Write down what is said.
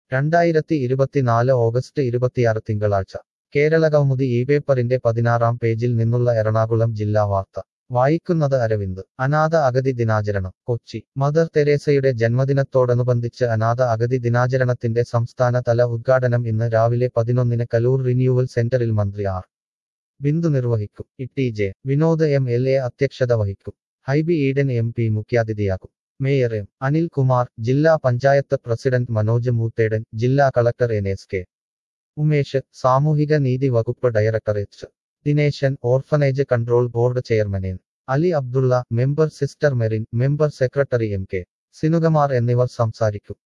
രണ്ടായിരത്തി ഇരുപത്തിനാല് ഓഗസ്റ്റ് ഇരുപത്തിയാറ് തിങ്കളാഴ്ച കേരള കൗമുദി ഈ പേപ്പറിന്റെ പതിനാറാം പേജിൽ നിന്നുള്ള എറണാകുളം ജില്ലാ വാർത്ത വായിക്കുന്നത് അരവിന്ദ് അനാഥ അഗതി ദിനാചരണം കൊച്ചി മദർ തെരേസയുടെ ജന്മദിനത്തോടനുബന്ധിച്ച് അനാഥ അഗതി ദിനാചരണത്തിന്റെ സംസ്ഥാന തല ഉദ്ഘാടനം ഇന്ന് രാവിലെ പതിനൊന്നിന് കലൂർ റിന്യൂവൽ സെന്ററിൽ മന്ത്രി ആർ ബിന്ദു നിർവഹിക്കും E J Vinod M L A അധ്യക്ഷത വഹിക്കും ഹൈബി ഈഡൻ എം പി മുഖ്യാതിഥിയാകും മേയർ എം അനിൽകുമാർ ജില്ലാ പഞ്ചായത്ത് പ്രസിഡന്റ് മനോജ് മൂത്തേടൻ ജില്ലാ collector N S K Umesh സാമൂഹിക നീതി വകുപ്പ് director H Dineshan orphanage control board chairman N Ali Abdulla member sister Merin member secretary M K Sinukumar എന്നിവർ സംസാരിക്കും